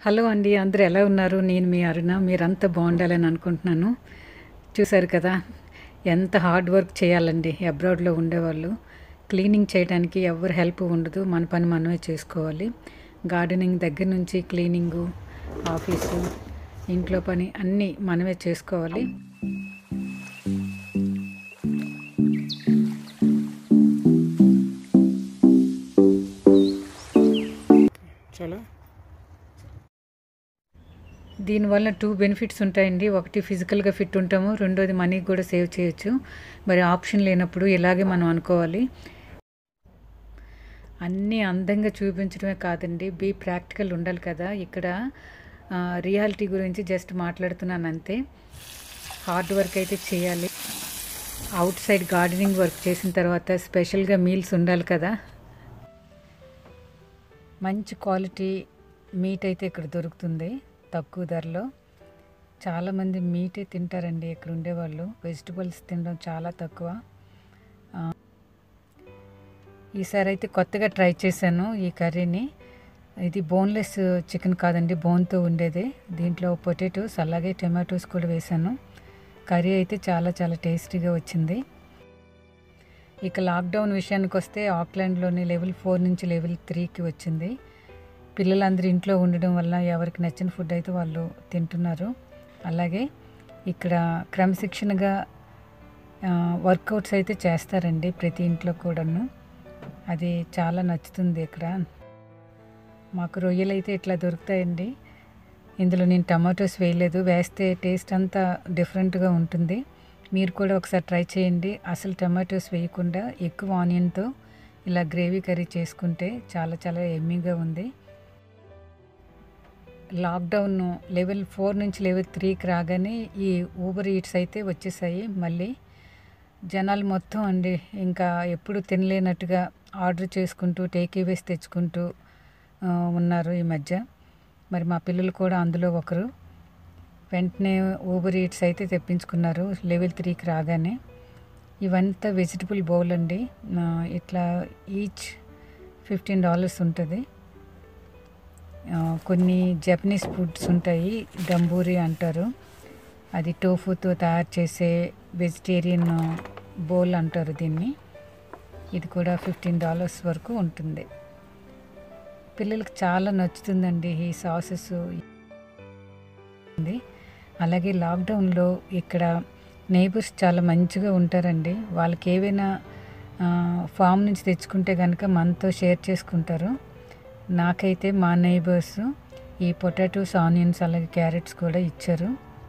hello అండి అందరూ ఎలా ఉన్నారు నేను మీ అరుణ మీరంతా బాగుండాలని అనుకుంటున్నాను చూసారు కదా ఎంత హార్డ్ వర్క్ చేయాలండి అబ్రాడ్లో ఉండేవాళ్ళు క్లీనింగ్ చేయడానికి ఎవరు హెల్ప్ ఉండదు మన పని మనమే చేసుకోవాలి గార్డెనింగ్ దగ్గర నుంచి క్లీనింగు ఆఫీసు ఇంట్లో పని అన్నీ మనమే చేసుకోవాలి చలో దీనివల్ల టూ బెనిఫిట్స్ ఉంటాయండి ఒకటి ఫిజికల్గా ఫిట్ ఉంటాము రెండోది మనీ కూడా సేవ్ చేయొచ్చు మరి ఆప్షన్ లేనప్పుడు ఇలాగే మనం అనుకోవాలి అన్నీ అందంగా చూపించడమే కాదండి బీ ప్రాక్టికల్ ఉండాలి కదా ఇక్కడ రియాలిటీ గురించి జస్ట్ మాట్లాడుతున్నాను అంతే హార్డ్ వర్క్ అయితే చేయాలి అవుట్ సైడ్ గార్డెనింగ్ వర్క్ చేసిన తర్వాత స్పెషల్గా మీల్స్ ఉండాలి కదా మంచి క్వాలిటీ మీట్ అయితే ఇక్కడ దొరుకుతుంది తక్కువ ధరలో చాలామంది మీటే తింటారండి ఇక్కడ ఉండేవాళ్ళు వెజిటబుల్స్ తినడం చాలా తక్కువ ఆ, ఈసారి అయితే కొత్తగా ట్రై చేశాను ఈ కర్రీని ఇది బోన్లెస్ చికెన్ కాదండి బోన్తో ఉండేదే దీంట్లో పొటాటోస్ అలాగే టమాటోస్ కూడా వేశాను కర్రీ అయితే చాలా చాలా టేస్టీగా వచ్చింది ఇక లాక్డౌన్ విషయానికి వస్తే ఆక్లాండ్లోని లెవెల్ ఫోర్ నుంచి లెవెల్ త్రీకి వచ్చింది పిల్లలందరూ ఇంట్లో ఉండడం వల్ల ఎవరికి నచ్చిన ఫుడ్ అయితే వాళ్ళు తింటున్నారు అలాగే ఇక్కడ క్రమశిక్షణగా వర్కౌట్స్ అయితే చేస్తారండి ప్రతి ఇంట్లో కూడాను అది చాలా నచ్చుతుంది ఇక్కడ మాకు రొయ్యలు అయితే ఇట్లా దొరుకుతాయండి ఇందులో నేను టమాటోస్ వేయలేదు వేస్తే టేస్ట్ అంతా డిఫరెంట్గా ఉంటుంది మీరు కూడా ఒకసారి ట్రై చేయండి అసలు టమాటోస్ వేయకుండా ఎక్కువ ఆనియన్తో ఇలా గ్రేవీ కర్రీ చేసుకుంటే చాలా చాలా ఎమ్మీగా ఉంది లాక్డౌన్ లెవెల్ ఫోర్ నుంచి లెవెల్ త్రీకి రాగానే ఈ ఊబర్ ఈట్స్ అయితే వచ్చేసాయి మళ్ళీ జనాలు మొత్తం అండి ఇంకా ఎప్పుడు తినలేనట్టుగా ఆర్డర్ చేసుకుంటూ టేక్ వేసి తెచ్చుకుంటూ ఆ, ఉన్నారు ఈ మధ్య మరి మా పిల్లలు కూడా అందులో ఒకరు వెంటనే ఊబర్ ఈట్స్ అయితే తెప్పించుకున్నారు లెవెల్ త్రీకి రాగానే ఇవంతా వెజిటబుల్ బౌల్ అండి ఆ, ఇట్లా ఈచ్ ఫిఫ్టీన్ డాలర్స్ ఉంటుంది ఆ, కొన్ని జపనీస్ ఫుడ్స్ ఉంటాయి దంబూరి అంటారు అది టోఫుతో తయారు చేసే వెజిటేరియన్ బౌల్ అంటారు దీన్ని ఇది కూడా ఫిఫ్టీన్ డాలర్స్ వరకు ఉంటుంది పిల్లలకు చాలా నచ్చుతుందండి ఈ సాసెస్ ఉంది అలాగే లాక్డౌన్లో ఇక్కడ నేబర్స్ చాలా మంచిగా ఉంటారండి వాళ్ళకి ఏవైనా ఆ, ఫామ్ నుంచి తెచ్చుకుంటే కనుక మనతో షేర్ చేసుకుంటారు నాకైతే మా నైబర్స్ ఈ పొటాటోస్ ఆనియన్స్ అలాగే క్యారెట్స్ కూడా ఇచ్చారు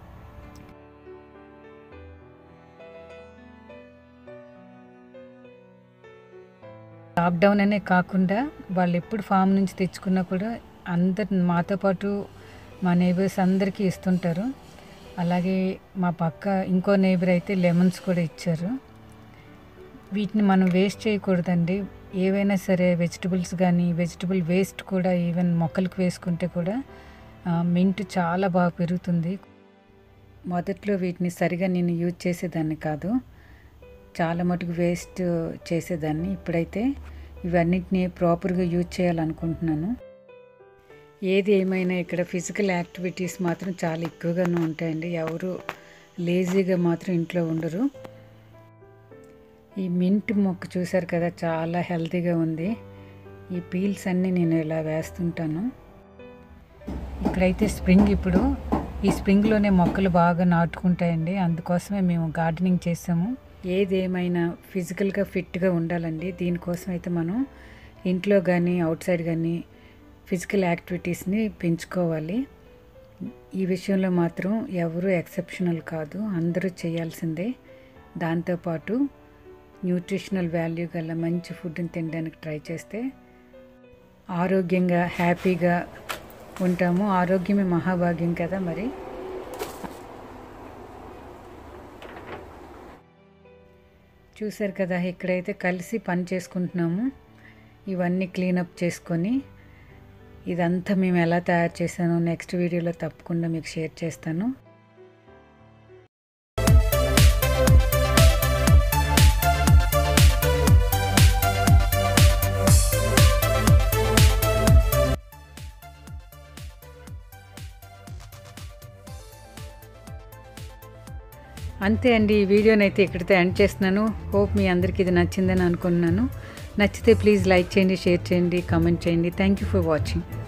లాక్డౌన్ అనే కాకుండా వాళ్ళు ఎప్పుడు ఫామ్ నుంచి తెచ్చుకున్నా కూడా అందరు మాతో పాటు మా నేబర్స్ అందరికీ ఇస్తుంటారు అలాగే మా పక్క ఇంకో నేబర్ అయితే లెమన్స్ కూడా ఇచ్చారు వీటిని మనం వేస్ట్ చేయకూడదండి ఏవైనా సరే వెజిటబుల్స్ కానీ వెజిటబుల్ వేస్ట్ కూడా ఈవెన్ మొక్కలకు వేసుకుంటే కూడా మింట్ చాలా బాగా పెరుగుతుంది మొదట్లో వీటిని సరిగా నేను యూజ్ చేసేదాన్ని కాదు చాలా మటుకు వేస్ట్ చేసేదాన్ని ఇప్పుడైతే ఇవన్నిటిని ప్రాపర్గా యూజ్ చేయాలనుకుంటున్నాను ఏది ఏమైనా ఇక్కడ ఫిజికల్ యాక్టివిటీస్ మాత్రం చాలా ఎక్కువగానే ఉంటాయండి ఎవరు లేజీగా మాత్రం ఇంట్లో ఉండరు ఈ మింట్ మొక్క చూసారు కదా చాలా హెల్తీగా ఉంది ఈ పీల్స్ అన్నీ నేను ఇలా వేస్తుంటాను ఇక్కడైతే స్ప్రింగ్ ఇప్పుడు ఈ స్ప్రింగ్లోనే మొక్కలు బాగా నాటుకుంటాయండి అందుకోసమే మేము గార్డెనింగ్ చేసాము ఏది ఏమైనా ఫిజికల్గా ఫిట్గా ఉండాలండి దీనికోసం అయితే మనం ఇంట్లో కానీ అవుట్ సైడ్ కానీ ఫిజికల్ యాక్టివిటీస్ని పెంచుకోవాలి ఈ విషయంలో మాత్రం ఎవరు ఎక్సెప్షనల్ కాదు అందరూ చేయాల్సిందే దాంతోపాటు న్యూట్రిషనల్ వాల్యూ గల మంచి ఫుడ్ని తినడానికి ట్రై చేస్తే ఆరోగ్యంగా హ్యాపీగా ఉంటాము ఆరోగ్యమే మహాభాగ్యం కదా మరి చూసారు కదా ఇక్కడైతే కలిసి పని చేసుకుంటున్నాము ఇవన్నీ క్లీనప్ చేసుకొని ఇదంతా మేము ఎలా తయారు చేశానో నెక్స్ట్ వీడియోలో తప్పకుండా మీకు షేర్ చేస్తాను అంతే అండి ఈ వీడియోని అయితే ఇక్కడితో ఎండ్ చేస్తున్నాను హోప్ మీ అందరికీ ఇది నచ్చిందని అనుకున్నాను నచ్చితే ప్లీజ్ లైక్ చేయండి షేర్ చేయండి కామెంట్ చేయండి థ్యాంక్ యూ ఫర్ వాచింగ్